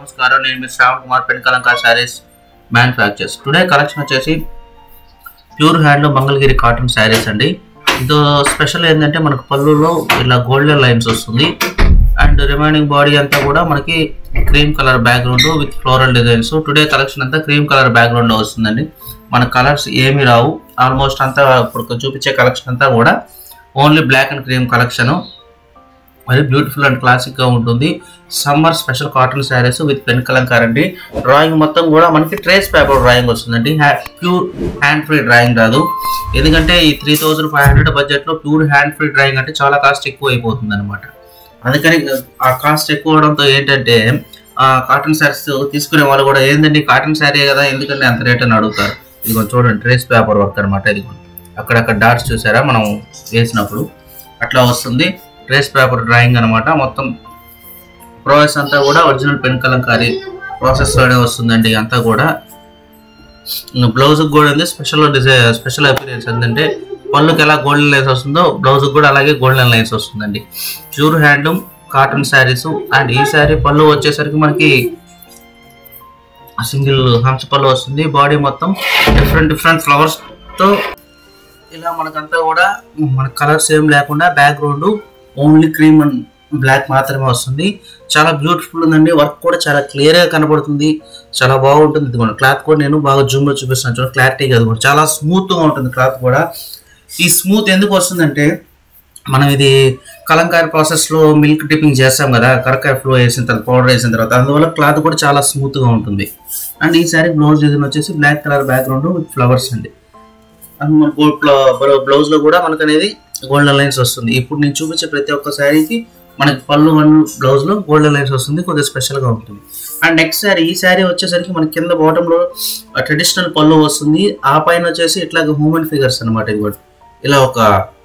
నమస్కారం నేను మీ శ్రావణ్ కుమార్ పెన్ కలంకా శారీస్ మ్యానుఫ్యాక్చర్స్ టుడే కలెక్షన్ వచ్చేసి pure hand Mangalagiri cotton sarees అండి ఇది స్పెషల్ ఏంటంటే మనకు పళ్ళులో ఇలా గోల్డెన్ లైన్స్ వస్తుంది అండ్ రిమైనింగ్ బాడీ అంతా కూడా మనకి cream colour background with floral designs today collection అంతా క్రీమ్ కలర్ బ్యాక్గ్రౌండ్ వస్తుందండి మన కలర్స్ ఏమీ రావు ఆల్మోస్ట్ అంతా ఇప్పుడు చూపించే కలెక్షన్ అంతా కూడా only black and cream collection మరి బ్యూటిఫుల్ అండ్ క్లాసిక్ గా ఉంటుంది summer special cotton sarees with pen Kalamkari అండి డ్రాయింగ్ మొత్తం కూడా మనకి ట్రేస్ పేపర్ డ్రాయింగ్ వస్తుందండి ప్యూర్ హ్యాండ్ ఫ్రీ డ్రాయింగ్ రాదు ఎందుకంటే ఈ three thousand five hundred budget లో ప్యూర్ హ్యాండ్ ఫ్రీ డ్రాయింగ్ అంటే చాలా కాస్ట్ ఎక్కువ అయిపోతుంది అనమాట అందుకని ఆ కాస్ట్ ఎక్కువ అవడంతో ఏంటంటే ఆ కాటన్ శారీస్ తీసుకునే వాళ్ళు కూడా ఏంటండి కాటన్ శారీ కదా ఎందుకంటే అంత రేట్ అని అడుగుతారు ఇదిగో చూడండి ట్రేస్ పేపర్ వర్క్ అనమాట ఇదిగో అక్కడక్కడ డాట్స్ చూసారా మనం వేసినప్పుడు అట్లా వస్తుంది ట్రేస్ పేపర్ డ్రాయింగ్ అనమాట మొత్తం ప్రాసెస్ అంతా కూడా ఒరిజినల్ పెన్ కలంకారీ ప్రాసెస్ లోనే వస్తుందండి అంతా కూడా బ్లౌజ్ కూడా ఉంది స్పెషల్ డిజైన్ స్పెషల్ అపీరియన్స్ ఏంటంటే పళ్ళుకి ఎలా గోల్డెన్ లైన్స్ వస్తుందో బ్లౌజ్ కూడా అలాగే గోల్డెన్ లైన్స్ వస్తుందండి pure handloom cotton sarees and ఈ శారీ పళ్ళు వచ్చేసరికి మనకి సింగిల్ హంస పళ్ళు వస్తుంది బాడీ మొత్తం డిఫరెంట్ డిఫరెంట్ ఫ్లవర్స్ తో ఇలా మనకంతా కూడా మన కలర్స్ ఏం లేకుండా background only cream and black మాత్రమే వస్తుంది చాలా బ్యూటిఫుల్ ఉందండి వర్క్ కూడా చాలా క్లియర్ గా కనబడుతుంది చాలా బాగుంటుంది ఇది కూడా క్లాత్ కూడా నేను బాగా జూమ్ లో చూపిస్తాను చూడండి క్లారిటీగా అది కూడా చాలా స్మూత్ గా ఉంటుంది క్లాత్ కూడా ఈ స్మూత్ ఎందుకు వస్తుందంటే మనం ఇది కలంకారీ ప్రాసెస్ లో మిల్క్ డిప్పింగ్ చేస్తాం కదా కరకాయ ఫ్లో వేసిన తర్వాత పౌడర్ వేసిన తర్వాత అందువల్ల క్లాత్ కూడా చాలా స్మూత్ గా ఉంటుంది అండ్ ఈ సారీ బ్లౌజ్ డిజైన్ వచ్చేసి black colour background with flowers అండి అండ్ మన గోల్డ్ బ్లౌజ్ లో కూడా మనకు అనేది గోల్డెన్ లైన్స్ వస్తుంది ఇప్పుడు నేను చూపించే ప్రతి ఒక్క శారీకి మనకి పళ్ళు వన్ బ్లౌజ్ లో గోల్డెన్ లైన్స్ వస్తుంది కొద్దిగా స్పెషల్ గా ఉంటుంది అండ్ నెక్స్ట్ శారీ ఈ శారీ వచ్చేసరికి మనకి కింద బాటమ్ లో ట్రెడిషనల్ పళ్ళు వస్తుంది ఆ పైన వచ్చేసి ఇట్లాగ హ్యూమన్ ఫిగర్స్ అనమాట ఇది కూడా ఇలా ఒక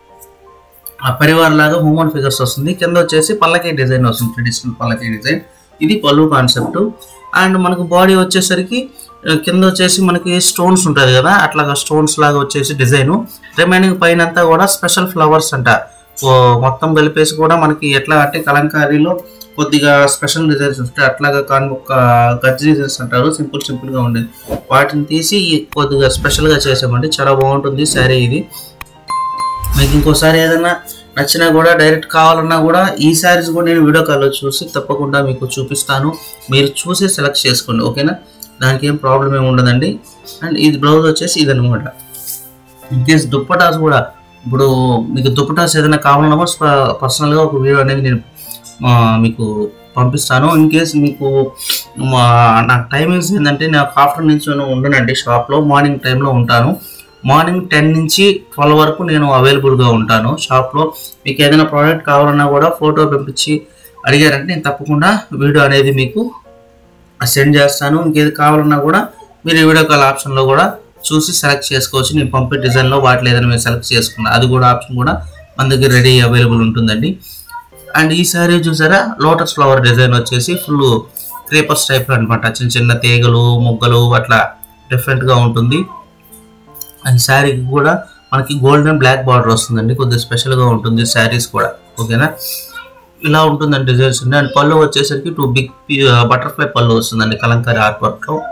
ఆ పరివార్ లాగా హ్యూమన్ ఫిగర్స్ వస్తుంది కింద వచ్చేసి పల్లకి డిజైన్ వస్తుంది ట్రెడిషనల్ పల్లకి డిజైన్ ఇది పళ్ళు కాన్సెప్ట్ అండ్ మనకు బాడీ వచ్చేసరికి ఆ, కింద వచ్చేసి మనకి స్టోన్స్ ఉంటుంది కదా అట్లాగా స్టోన్స్ లాగా వచ్చేసి డిజైన్ రిమైనింగ్ పైన అంతా కూడా స్పెషల్ ఫ్లవర్స్ అంట ఓ మొత్తం కలిపేసి కూడా మనకి ఎట్లా అంటే కలంకారీలో కొద్దిగా స్పెషల్ డిజైన్స్ ఉంటాయి అట్లాగా కాని ఒక గజ్ డిజైన్స్ అంటారు సింపుల్ సింపుల్ గా ఉండేది వాటిని తీసి కొద్దిగా స్పెషల్ గా చేసామండి చాలా బాగుంటుంది శారీ ఇది మీకు ఇంకోసారి ఏదైనా నచ్చినా కూడా డైరెక్ట్ కావాలన్నా కూడా ఈ శారీస్ కూడా నేను వీడియో కాల్లో చూసి తప్పకుండా మీకు చూపిస్తాను మీరు చూసి సెలెక్ట్ చేసుకోండి ఓకేనా దానికి ఏం ప్రాబ్లం ఏమి ఉండదండి అండ్ ఇది బ్లౌజ్ వచ్చేసి ఇది అనమాట ఇన్ కేస్ దుప్పటాస్ కూడా ఇప్పుడు మీకు దుప్పటాస్ ఏదైనా కావాలన్నా కూడా స్ప- పర్సనల్గా ఒక వీడియో అనేది నేను ఆ, మీకు పంపిస్తాను ఇన్ కేస్ మీకు మా నాకు టైమింగ్స్ ఏంటంటే నాకు ఆఫ్టర్నూన్ నుంచి నేను ఉండనండి షాప్లో మార్నింగ్ టైంలో ఉంటాను మార్నింగ్ టెన్ నుంచి ట్వెల్వ్ వరకు నేను అవైలబుల్గా ఉంటాను షాప్లో మీకు ఏదైనా ప్రోడక్ట్ కావాలన్నా కూడా ఫోటో పంపించి అడిగారంటే నేను తప్పకుండా వీడియో అనేది మీకు సెండ్ చేస్తాను ఇంకేది కావాలన్నా కూడా మీరు ఈ వీడియో కాల్ ఆప్షన్లో కూడా చూసి సెలెక్ట్ చేసుకోవచ్చు నేను పంపే డిజైన్లో వాటిలో ఏదైనా మీరు సెలెక్ట్ చేసుకున్నా అది కూడా ఆప్షన్ కూడా మన దగ్గర రెడీ అవైలబుల్ ఉంటుందండి అండ్ ఈ సారీ చూసారా లోటస్ ఫ్లవర్ డిజైన్ వచ్చేసి ఫుల్ క్రేపర్స్ టైప్ అనమాట చిన్న చిన్న తీగలు మొగ్గలు అట్లా డిఫరెంట్గా ఉంటుంది అండ్ శారీకి కూడా మనకి గోల్డెన్ బ్లాక్ బార్డర్ వస్తుందండి కొద్దిగా స్పెషల్గా ఉంటుంది శారీస్ కూడా ఓకేనా ఇలా ఉంటుందండి డిజైన్స్ అండి అండ్ పళ్ళు వచ్చేసరికి టూ బిగ్ బటర్ఫ్లై పళ్ళు వస్తుందండి కలంకారీ ఆర్ట్ వర్క్ లో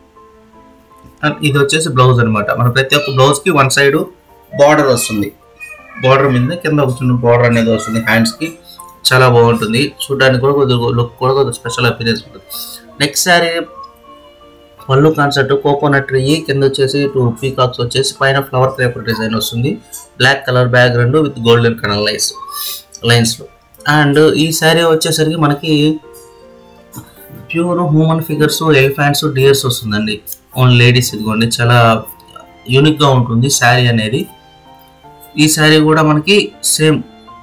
అండ్ ఇది వచ్చేసి బ్లౌజ్ అన్నమాట మన ప్రతి ఒక్క బ్లౌజ్ కి వన్ సైడ్ బార్డర్ వస్తుంది బార్డర్ మీద కింద ఒక చిన్న బార్డర్ అనేది వస్తుంది హ్యాండ్స్ కి చాలా బాగుంటుంది చూడడానికి కూడా కొద్దిగా లుక్ కూడా కొద్దిగా స్పెషల్ అపీరియన్స్ ఉంటుంది నెక్స్ట్ శారీ పళ్ళు కాన్సెప్ట్ కోకోనట్ ట్రీ కింద వచ్చేసి టూ పీకాక్స్ వచ్చేసి పైన ఫ్లవర్ పేపర్ డిజైన్ వస్తుంది black colour background with golden colour lines lines లో అండ్ ఈ శారీ వచ్చేసరికి మనకి pure human figures elephants deers వస్తుందండి ఓన్లీ లేడీస్ ఇదిగోండి చాలా యూనిక్ గా ఉంటుంది శారీ అనేది ఈ శారీ కూడా మనకి same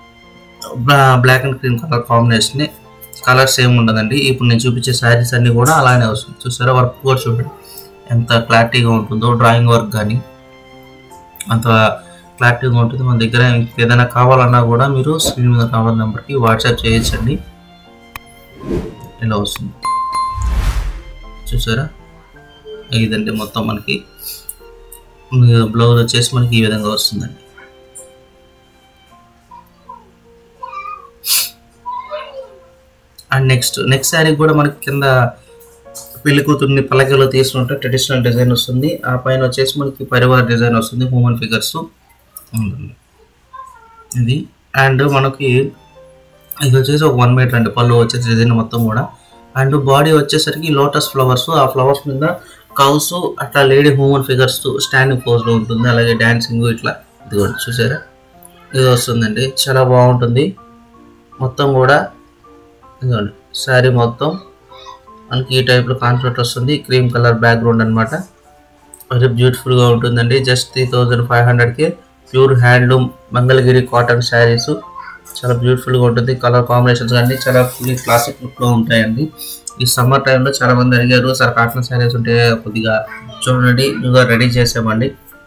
black and cream colour combination colour same ఉండదండి ఇప్పుడు నేను చూపించే శారీస్ అన్ని కూడా అలానే వస్తుంది చూసారా వర్క్ కూడా చూడండి ఎంత క్లారిటీగా ఉంటుందో డ్రాయింగ్ వర్క్ కానీ అంత క్లారిటీగా ఉంటుంది మన దగ్గర ఏదైనా కావాలన్నా కూడా మీరు స్క్రీన్ మీద కావాల నెంబర్కి వాట్సాప్ చేయొచ్చండి ఇలా వస్తుంది చూసారా ఇదండి మొత్తం మనకి బ్లౌజ్ వచ్చేసి మనకి ఈ విధంగా వస్తుందండి అండ్ నెక్స్ట్ నెక్స్ట్ శారీ కూడా మనకి కింద పెళ్లి కూతుర్ని పల్లకిలో తీసుకుంటే ట్రెడిషనల్ డిజైన్ వస్తుంది ఆ పైన వచ్చేసి మనకి పరివార్ డిజైన్ వస్తుంది హ్యూమన్ ఫిగర్స్ ఉంటుంది ఇది అండ్ మనకి ఇది వచ్చేసి ఒక వన్ మీటర్ అండి పళ్ళు వచ్చేసి డిజైన్ మొత్తం కూడా అండ్ బాడీ వచ్చేసరికి లోటస్ ఫ్లవర్స్ ఆ ఫ్లవర్స్ మీద కౌస్ అట్లా lady human figures standing pose లో ఉంటుంది అలాగే డాన్సింగ్ ఇట్లా ఇది కూడా చూసారా ఇది వస్తుందండి చాలా బాగుంటుంది మొత్తం కూడా ఇదిగోండి శారీ మొత్తం మనకి ఈ టైప్లో కాన్సెప్ట్ వస్తుంది క్రీమ్ కలర్ బ్యాక్గ్రౌండ్ అనమాట వెరీ బ్యూటిఫుల్గా ఉంటుందండి జస్ట్ త్రీ థౌజండ్ ఫైవ్ హండ్రెడ్కి pure handloom Mangalagiri cotton sarees చాలా బ్యూటిఫుల్గా ఉంటుంది కలర్ కాంబినేషన్స్ అన్ని చాలా ఫుల్లీ క్లాసిక్ లుక్లో ఉంటాయండి ఈ సమ్మర్ టైంలో చాలా మంది అడిగారు సార్ కాటన్ శారీస్ ఉంటే కొద్దిగా చూడండి న్యూగా రెడీ చేసామండి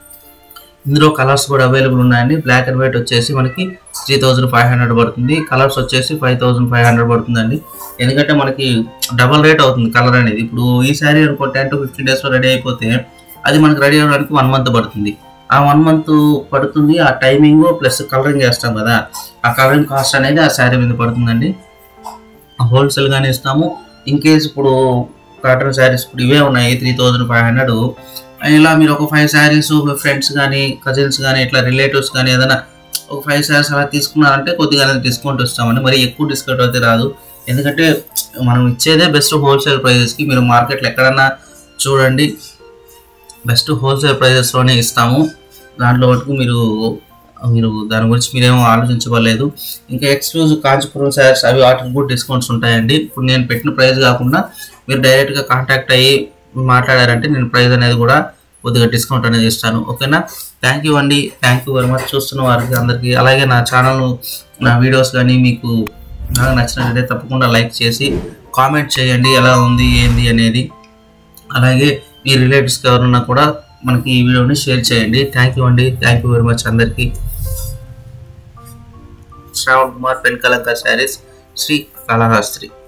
ఇందులో కలర్స్ కూడా అవైలబుల్ ఉన్నాయండి బ్లాక్ అండ్ వైట్ వచ్చేసి మనకి త్రీ థౌజండ్ ఫైవ్ హండ్రెడ్ పడుతుంది కలర్స్ వచ్చేసి ఫైవ్ థౌజండ్ ఫైవ్ హండ్రెడ్ పడుతుందండి ఎందుకంటే మనకి డబల్ రేట్ అవుతుంది కలర్ అనేది ఇప్పుడు ఈ శారీ అనుకో టెన్ టు ఫిఫ్టీన్ డేస్లో రెడీ అయిపోతే అది మనకి రెడీ అవ్వడానికి వన్ మంత్ పడుతుంది ఆ వన్ మంత్ పడుతుంది ఆ టైమింగ్ ప్లస్ కలరింగ్ చేస్తాం కదా ఆ కలరింగ్ కాస్ట్ అనేది ఆ శారీ మీద పడుతుందండి హోల్సేల్గానే ఇస్తాము ఇన్ కేస్ ఇప్పుడు కాటన్ శారీస్ ఇప్పుడు ఇవే ఉన్నాయి త్రీ థౌజండ్ ఫైవ్ హండ్రెడ్ ఇలా మీరు ఒక ఫైవ్ శారీస్ మీ ఫ్రెండ్స్ కానీ కజిన్స్ కానీ ఇట్లా రిలేటివ్స్ కానీ ఏదైనా ఒక ఫైవ్ శారీస్ అలా తీసుకున్నారంటే కొద్దిగా డిస్కౌంట్ ఇస్తామండి మరి ఎక్కువ డిస్కౌంట్ అయితే రాదు ఎందుకంటే మనం ఇచ్చేదే బెస్ట్ హోల్సేల్ ప్రైజెస్కి మీరు మార్కెట్లో ఎక్కడన్నా చూడండి బెస్ట్ హోల్సేల్ ప్రైజెస్లోనే ఇస్తాము దాంట్లో మటుకు మీరు మీరు దాని గురించి మీరేమో ఆలోచించబడలేదు ఇంకా ఎక్స్క్లూజివ్ కాంచీపురం శారీస్ అవి వాటికి కూడా డిస్కౌంట్స్ ఉంటాయండి ఇప్పుడు నేను పెట్టిన ప్రైస్ కాకుండా మీరు డైరెక్ట్గా కాంటాక్ట్ అయ్యి మాట్లాడారంటే నేను ప్రైస్ అనేది కూడా కొద్దిగా డిస్కౌంట్ అనేది ఇస్తాను ఓకేనా థ్యాంక్ యూ అండి థ్యాంక్ యూ వెరీ మచ్ చూస్తున్న వారికి అందరికీ అలాగే నా ఛానల్ నా వీడియోస్ కానీ మీకు నాకు నచ్చినట్లయితే తప్పకుండా లైక్ చేసి కామెంట్ చేయండి ఎలా ఉంది ఏంది అనేది అలాగే మీ రిలేటివ్స్కి ఎవరున్నా కూడా మనకి ఈ వీడియోని షేర్ చేయండి థ్యాంక్ యూ అండి థ్యాంక్ యూ వెరీ మచ్ అందరికీ శ్రావణ్ కుమార్ పెన్ కలంక శారీస్ శ్రీ కాళహస్త్రి